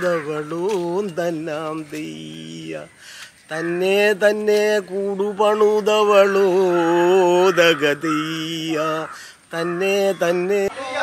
കൂടുപണുതവളൂം തന്നാം തെയ്യ തന്നെ തന്നെ കൂടുപണുതവളോ ദഗതീയ തന്നെ തന്നെ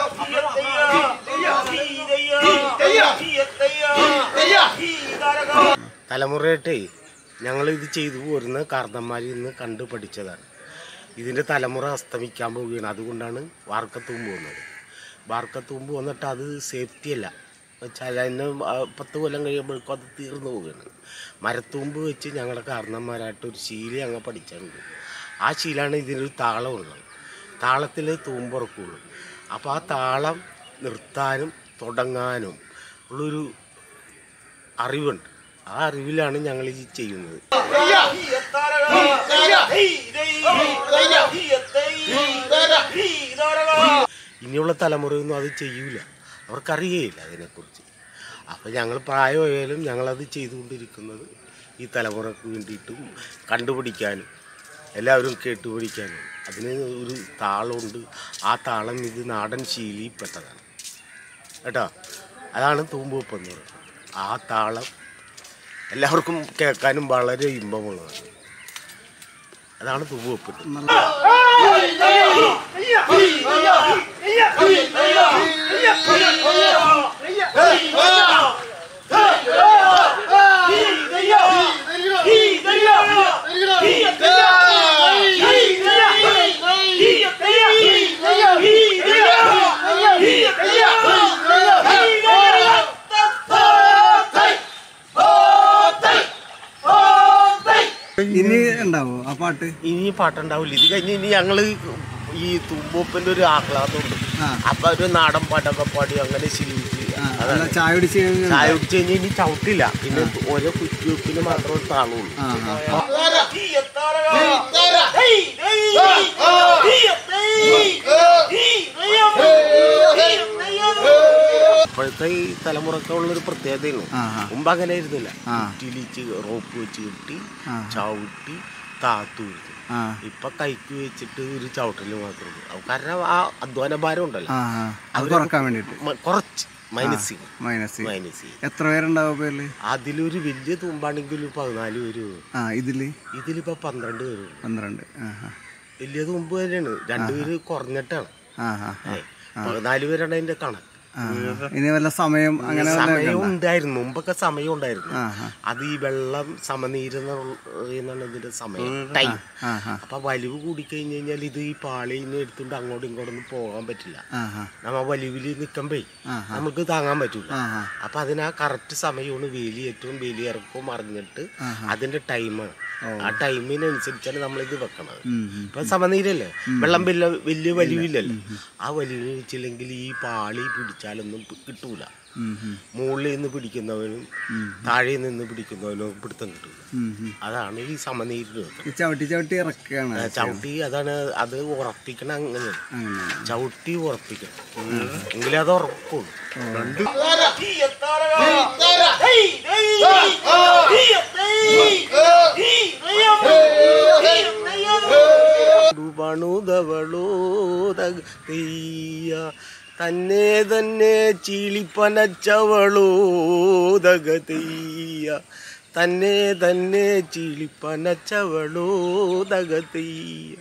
തലമുറയായിട്ടേ ഞങ്ങൾ ഇത് ചെയ്തു പോരുന്ന കാർന്നന്മാരിൽ നിന്ന് കണ്ടു പഠിച്ചതാണ് ഇതിൻ്റെ തലമുറ അസ്തമിക്കാൻ പോവുകയാണ് അതുകൊണ്ടാണ് വാർക്കത്തൂമ്പ് വന്നത് വാർക്കത്തൂമ്പ് വന്നിട്ട് അത് സേഫ്റ്റി അല്ല വെച്ചാൽ അതിന് ആ പത്ത് കൊല്ലം കഴിയുമ്പോഴേക്കും അത് തീർന്നു പോവുകയാണ് മരത്തൂമ്പ് വെച്ച് ഞങ്ങളുടെ കാരണന്മാരായിട്ട് ഒരു ശീല അങ്ങ് പഠിച്ചിട്ടുണ്ട് ആ ശീലാണ് ഇതിനൊരു താളമുള്ളത് താളത്തിൽ തൂമ്പുറക്കുള്ളൂ അപ്പോൾ ആ താളം നിർത്താനും തുടങ്ങാനും ഉള്ളൊരു അറിവുണ്ട് ആ അറിവിലാണ് ഞങ്ങൾ ഈ ചെയ്യുന്നത് ഇനിയുള്ള തലമുറയൊന്നും അത് ചെയ്യൂല അവർക്കറിയേയില്ല അതിനെക്കുറിച്ച് അപ്പം ഞങ്ങൾ പ്രായമായാലും ഞങ്ങളത് ചെയ്തുകൊണ്ടിരിക്കുന്നത് ഈ തലമുറക്ക് വേണ്ടിയിട്ടും കണ്ടുപിടിക്കാനും എല്ലാവരും കേട്ടുപിടിക്കാനും അതിന് ഒരു താളമുണ്ട് ആ താളം ഇത് നാടൻ ശീലിപ്പെട്ടതാണ് കേട്ടോ അതാണ് തൂമ്പുവെപ്പ് എന്ന് പറയുന്നത് ആ താളം എല്ലാവർക്കും കേൾക്കാനും വളരെ ഇമ്പമുള്ളതാണ് അതാണ് തൂമ്പുവെപ്പ് ഇനി ഉണ്ടാവോ ആ പാട്ട് ഇനി പാട്ടുണ്ടാവില്ല ഇത് കഴിഞ്ഞ് ഇനി ഞങ്ങൾ ഈ തുമ്പൂപ്പൻ്റെ ഒരു ആഹ്ലാദമുണ്ട് ആ. അപ്പൊ ഒരു നാടൻ പാട്ടൊക്കെ പാടി അങ്ങനെ ശീലിച്ച് ആ അല്ല അതാണ് ചായ കുടിച്ച് കഴിഞ്ഞ് ചായ കുടിച്ച് കഴിഞ്ഞാൽ ഇനി ചവിട്ടില്ല പിന്നെ ഓരോ കുറ്റിവെപ്പിന് മാത്രമേ താളുള്ളൂ ആ ആ ഇപ്പോഴത്തെ ഈ തലമുറക്കുള്ളൊരു പ്രത്യേകതയാണ് ആ ആ മുമ്പ് അങ്ങനെ ആയിരുന്നില്ല ആ. കുറ്റിയിലിച്ച് റോപ്പ് വെച്ച് കെട്ടി ആ. ചവിട്ടി താത്തു ഇരുന്നു ആ ഇപ്പൊ കൈക്ക് വെച്ചിട്ട് ഒരു ചവിട്ടല് മാത്രമേ ഉള്ളൂ കാരണം ആ അധ്വാന ഭാരം ഉണ്ടല്ലോ ആ ആ അത് കുറക്കാൻ വേണ്ടിയിട്ട് മ- കുറച്ച് മൈനസ് ചെയ്യും മൈനസ് മൈനസ് ചെയ്യും എത്ര പേരുണ്ടാവും പേരില് അതിലൊരു വലിയ തുമ്പാണെങ്കിൽ ഒരു പതിനാല് പേര് വരും. ആ ഇതില് ഇതിലിപ്പോ പന്ത്രണ്ട് പേര് വരും. പന്ത്രണ്ട് ആ ആ വലിയ തുമ്പ് തന്നെയാണ് രണ്ടുപേര് കുറഞ്ഞിട്ടാണ് ആ ആ ഏ, പതിനാല് പേരാണ് അതിന്റെ കണക്ക് ആ ഇനി വല്ല സമയം അങ്ങനെ വല്ല സമയം ഉണ്ടായിരുന്നു മുമ്പൊക്കെ സമയം ഉണ്ടായിരുന്നു ആ ആ അത് ഈ വെള്ളം സമനീരുന്ന എന്നാണ് ഇതിന്റെ സമയം ടൈം ആ ആ അപ്പൊ വലിവ് കൂടിക്കഴിഞ്ഞ് കഴിഞ്ഞാൽ ഇത് ഈ പാളിന്ന് എടുത്തുകൊണ്ട് അങ്ങോട്ടും ഇങ്ങോട്ടൊന്നും പോകാൻ പറ്റില്ല ആ ആ നമ്മ വലിവിൽ നിൽക്കുമ്പേ ആ നമുക്ക് താങ്ങാൻ പറ്റൂല ആ ആ അപ്പൊ അതിന് ആ കറക്റ്റ് സമയമാണ് വേലി ഏറ്റവും വേലി ഇറക്കവും അറിഞ്ഞിട്ട് അതിന്റെ ടൈമാണ് ആ ടൈമിനനുസരിച്ചാണ് നമ്മളിത് വെക്കണത് ഉം, ഉം. ഇപ്പൊ സമനീരല്ലേ വെള്ളം വലിയ വലിയ വലിവില്ലല്ലോ ആ വലിവിന് വെച്ചില്ലെങ്കിൽ ഈ പാളി പിടിച്ചാലൊന്നും പി- കിട്ടൂല ഉം, ഉം, മുകളിൽ നിന്ന് പിടിക്കുന്നവനും താഴെ നിന്ന് പിടിക്കുന്നവനും പിടുത്തം കിട്ടൂല ഉം, ഉം. അതാണ് ഈ സമനീരിൽ വെക്കുന്നത് ഈ ചവിട്ടി ചവിട്ടി ഇറക്കുകയാണ് ചവിട്ടി അതാണ് അത് ഉറപ്പിക്കണം അങ്ങനെ അങ്ങനെ ചവിട്ടി ഉറപ്പിക്കണം എങ്കിലേ അത് ഉറക്കുള്ളൂ പണുതവളോതീയ തന്നെ തന്നെ ചീളിപ്പനച്ചവളോതകതീയ തന്നെ തന്നെ ചീളിപ്പനച്ചവളോതകതീയ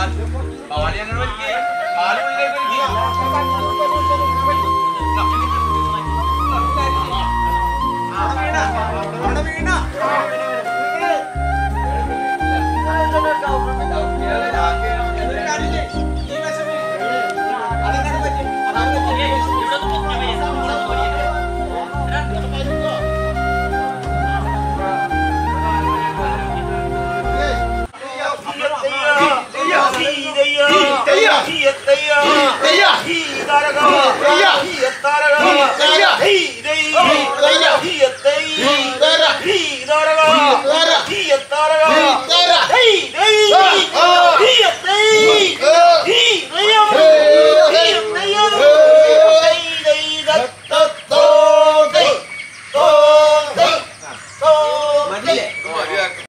ഭവാനി അങ്ങനെ വലിക്കേ കാല് മുന്നിലേക്ക് വലിക്കേ